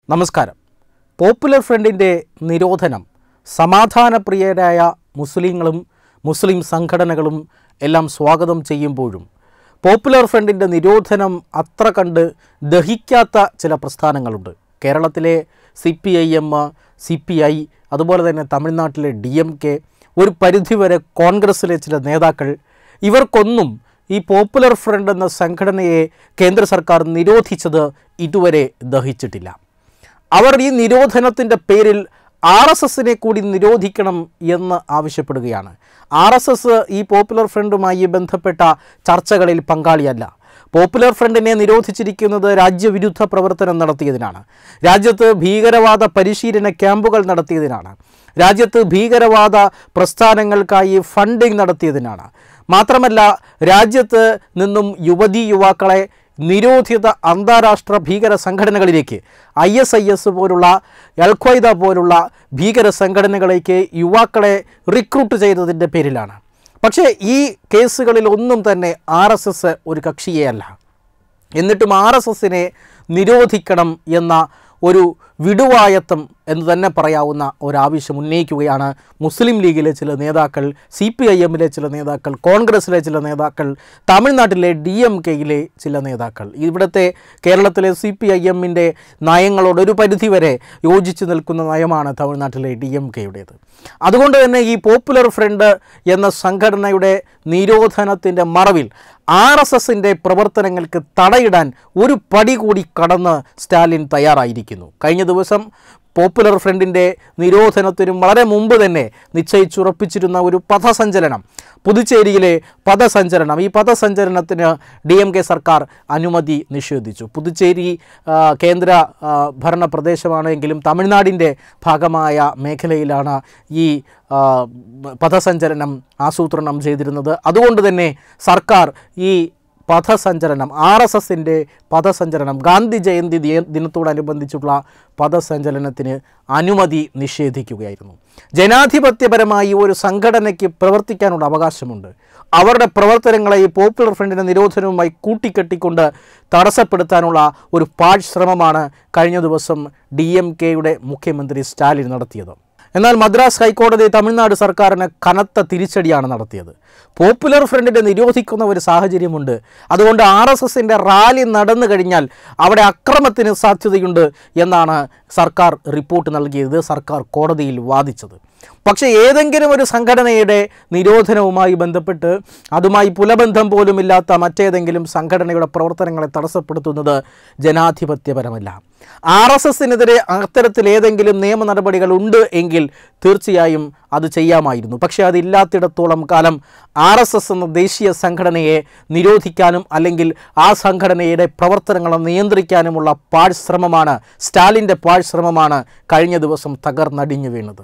നമസ്കാരം പോപ്പുലർ ഫ്രണ്ടിൻ്റെ നിരോധനം സമാധാനപ്രിയരായ മുസ്ലിങ്ങളും മുസ്ലിം സംഘടനകളും എല്ലാം സ്വാഗതം ചെയ്യുമ്പോഴും പോപ്പുലർ ഫ്രണ്ടിൻ്റെ നിരോധനം അത്ര കണ്ട് ദഹിക്കാത്ത ചില പ്രസ്ഥാനങ്ങളുണ്ട് കേരളത്തിലെ C P I M C P I അതുപോലെ തന്നെ തമിഴ്നാട്ടിലെ ഡി എം കെ ഒരു പരിധിവരെ കോൺഗ്രസ്സിലെ ചില നേതാക്കൾ ഇവർക്കൊന്നും ഈ പോപ്പുലർ ഫ്രണ്ട് എന്ന സംഘടനയെ കേന്ദ്ര സർക്കാർ നിരോധിച്ചത് ഇതുവരെ ദഹിച്ചിട്ടില്ല അവർ ഈ നിരോധനത്തിൻ്റെ പേരിൽ ആർ എസ് എസിനെ കൂടി നിരോധിക്കണം എന്ന് ആവശ്യപ്പെടുകയാണ് ആർ എസ് എസ് ഈ പോപ്പുലർ ഫ്രണ്ടുമായി ബന്ധപ്പെട്ട ചർച്ചകളിൽ പങ്കാളിയല്ല പോപ്പുലർ ഫ്രണ്ടിനെ നിരോധിച്ചിരിക്കുന്നത് രാജ്യവിരുദ്ധ പ്രവർത്തനം നടത്തിയതിനാണ് രാജ്യത്ത് ഭീകരവാദ പരിശീലന ക്യാമ്പുകൾ നടത്തിയതിനാണ് രാജ്യത്ത് ഭീകരവാദ പ്രസ്ഥാനങ്ങൾക്കായി ഫണ്ടിംഗ് നടത്തിയതിനാണ് മാത്രമല്ല രാജ്യത്ത് നിന്നും യുവതീ യുവാക്കളെ നിരോധിത അന്താരാഷ്ട്ര ഭീകര സംഘടനകളിലേക്ക് ഐ എസ് ഐ എസ് പോലുള്ള അൽഖ്വയ്ദ പോലുള്ള ഭീകര സംഘടനകളിലേക്ക് യുവാക്കളെ റിക്രൂട്ട് ചെയ്തതിൻ്റെ പേരിലാണ് പക്ഷേ ഈ കേസുകളിൽ ഒന്നും തന്നെ ആർ എസ് എസ് ഒരു കക്ഷിയെയല്ല എന്നിട്ടും ആർ എസ് എസിനെ നിരോധിക്കണം എന്ന ഒരു വിടുവായത്തം എന്ന് തന്നെ പറയാവുന്ന ഒരാവശ്യം ഉന്നയിക്കുകയാണ് മുസ്ലിം ലീഗിലെ ചില നേതാക്കൾ സി പി ഐ എമ്മിലെ ചില നേതാക്കൾ കോൺഗ്രസ്സിലെ ചില നേതാക്കൾ തമിഴ്നാട്ടിലെ ഡി എം കെയിലെ ചില നേതാക്കൾ ഇവിടുത്തെ കേരളത്തിലെ സി പി ഐ എമ്മിൻ്റെ നയങ്ങളോട് ഒരു പരിധിവരെ യോജിച്ച് നിൽക്കുന്ന നയമാണ് തമിഴ്നാട്ടിലെ ഡി എം കെയുടേത് അതുകൊണ്ട് തന്നെ ഈ പോപ്പുലർ ഫ്രണ്ട് എന്ന സംഘടനയുടെ നിരോധനത്തിൻ്റെ മറവിൽ ആർ എസ് എസിൻ്റെ പ്രവർത്തനങ്ങൾക്ക് തടയിടാൻ ഒരു പടി കൂടി കടന്ന് സ്റ്റാലിൻ തയ്യാറായിരിക്കുന്നു കഴിഞ്ഞ ദിവസം പോപ്പുലർ ഫ്രണ്ടിൻ്റെ നിരോധനത്തിനും വളരെ മുമ്പ് തന്നെ നിശ്ചയിച്ചുറപ്പിച്ചിരുന്ന ഒരു പഥസഞ്ചലനം പുതുച്ചേരിയിലെ പഥസഞ്ചലനം ഈ പഥസഞ്ചലനത്തിന് ഡി എം കെ സർക്കാർ അനുമതി നിഷേധിച്ചു പുതുച്ചേരി ആ, കേന്ദ്ര ആ, ഭരണ പ്രദേശമാണെങ്കിലും തമിഴ്നാടിൻ്റെ ഭാഗമായ മേഖലയിലാണ് ഈ ആ, പഥസഞ്ചലനം ആസൂത്രണം ചെയ്തിരുന്നത് അതുകൊണ്ട് തന്നെ സർക്കാർ ഈ പഥസഞ്ചലനം ആർ എസ് എസിൻ്റെ പഥസഞ്ചലനം ഗാന്ധി ജയന്തി ദിയ- ദിനത്തോടനുബന്ധിച്ചുള്ള പഥസഞ്ചലനത്തിന് അനുമതി നിഷേധിക്കുകയായിരുന്നു ജനാധിപത്യപരമായി ഒരു സംഘടനയ്ക്ക് പ്രവർത്തിക്കാനുള്ള അവകാശമുണ്ട് അവരുടെ പ്രവർത്തനങ്ങളെ ഈ പോപ്പുലർ ഫ്രണ്ടിൻ്റെ നിരോധനവുമായി കൂട്ടിക്കെട്ടിക്കൊണ്ട് തടസ്സപ്പെടുത്താനുള്ള ഒരു പാഴ്ശ്രമമാണ് കഴിഞ്ഞ ദിവസം ഡി എം കെയുടെ മുഖ്യമന്ത്രി സ്റ്റാലിൻ നടത്തിയത് എന്നാൽ മദ്രാസ് ഹൈക്കോടതി തമിഴ്നാട് സർക്കാരിന് കനത്ത തിരിച്ചടിയാണ് നടത്തിയത് പോപ്പുലർ ഫ്രണ്ടിനെ നിരോധിക്കുന്ന ഒരു സാഹചര്യമുണ്ട് അതുകൊണ്ട് ആർ എസ് എസിൻ്റെ റാലി നടന്നു കഴിഞ്ഞാൽ അവിടെ അക്രമത്തിന് സാധ്യതയുണ്ട് എന്നാണ് സർക്കാർ റിപ്പോർട്ട് നൽകിയത് സർക്കാർ കോടതിയിൽ വാദിച്ചത് പക്ഷേ ഏതെങ്കിലും ഒരു സംഘടനയുടെ നിരോധനവുമായി ബന്ധപ്പെട്ട് അതുമായി പുലബന്ധം പോലുമില്ലാത്ത മറ്റേതെങ്കിലും സംഘടനയുടെ പ്രവർത്തനങ്ങളെ തടസ്സപ്പെടുത്തുന്നത് ജനാധിപത്യപരമല്ല ആർ എസ് എസിനെതിരെ അത്തരത്തിൽ ഏതെങ്കിലും നിയമ നടപടികൾ ഉണ്ട് എങ്കിൽ തീർച്ചയായും അത് ചെയ്യാമായിരുന്നു പക്ഷേ അതില്ലാത്തിടത്തോളം കാലം ആർ എസ് എസ് എന്ന ദേശീയ സംഘടനയെ നിരോധിക്കാനും അല്ലെങ്കിൽ ആ സംഘടനയുടെ പ്രവർത്തനങ്ങളെ നിയന്ത്രിക്കാനുമുള്ള പാഴ്ശ്രമമാണ് സ്റ്റാലിൻ്റെ പാഴ്ശ്രമമാണ് കഴിഞ്ഞ ദിവസം തകർന്നടിഞ്ഞു വീണത്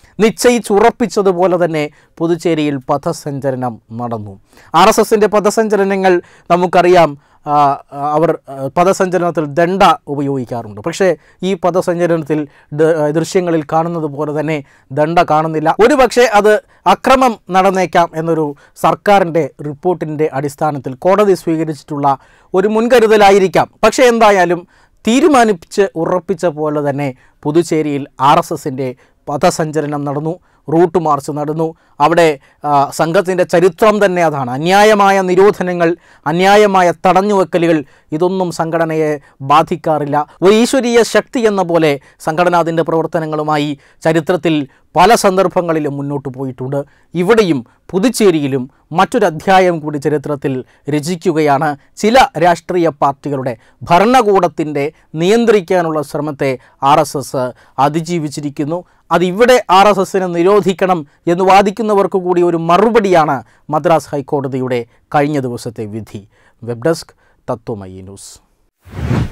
നിശ്ചയിച്ചുറപ്പിച്ചതുപോലെ തന്നെ പുതുച്ചേരിയിൽ പഥസഞ്ചലനം നടന്നു ആർ എസ് എസിൻ്റെ പഥസഞ്ചലനങ്ങൾ നമുക്കറിയാം ആ, അവർ ആ, പഥസഞ്ചലനത്തിൽ ദണ്ഡ ഉപയോഗിക്കാറുണ്ട് പക്ഷേ ഈ പഥസഞ്ചലനത്തിൽ ദ- ദൃശ്യങ്ങളിൽ കാണുന്നത് പോലെ തന്നെ ദണ്ഡ കാണുന്നില്ല ഒരു പക്ഷേ അത് അക്രമം നടന്നേക്കാം എന്നൊരു സർക്കാരിൻ്റെ റിപ്പോർട്ടിൻ്റെ അടിസ്ഥാനത്തിൽ കോടതി സ്വീകരിച്ചിട്ടുള്ള ഒരു മുൻകരുതലായിരിക്കാം പക്ഷേ എന്തായാലും തീരുമാനിച്ച് ഉറപ്പിച്ച പോലെ തന്നെ പുതുച്ചേരിയിൽ ആർ എസ് എസിൻ്റെ പഥസഞ്ചലനം നടന്നു റൂട്ട് മാർച്ച് നടന്നു അവിടെ ആ, സംഘത്തിൻ്റെ ചരിത്രം തന്നെ അതാണ് അന്യായമായ നിരോധനങ്ങൾ അന്യായമായ തടഞ്ഞുവെക്കലുകൾ ഇതൊന്നും സംഘടനയെ ബാധിക്കാറില്ല ഒരു ഈശ്വരീയ ശക്തി എന്ന പോലെ സംഘടന അതിൻ്റെ പ്രവർത്തനങ്ങളുമായി ചരിത്രത്തിൽ പല സന്ദർഭങ്ങളിലും മുന്നോട്ട് പോയിട്ടുണ്ട് ഇവിടെയും പുതുച്ചേരിയിലും മറ്റൊരു അധ്യായം കൂടി ചരിത്രത്തിൽ രചിക്കുകയാണ് ചില രാഷ്ട്രീയ പാർട്ടികളുടെ ഭരണകൂടത്തിൻ്റെ നിയന്ത്രിക്കാനുള്ള ശ്രമത്തെ ആർ എസ് എസ് അതിജീവിച്ചിരിക്കുന്നു അതിവിടെ ആർ എസ് എസിനെ നിരോധിക്കണം എന്ന് വാദിക്കുന്നവർക്ക് കൂടി ഒരു മറുപടിയാണ് മദ്രാസ് ഹൈക്കോടതിയുടെ കഴിഞ്ഞ ദിവസത്തെ വിധി വെബ് ഡെസ്ക് തത്വമയി ന്യൂസ്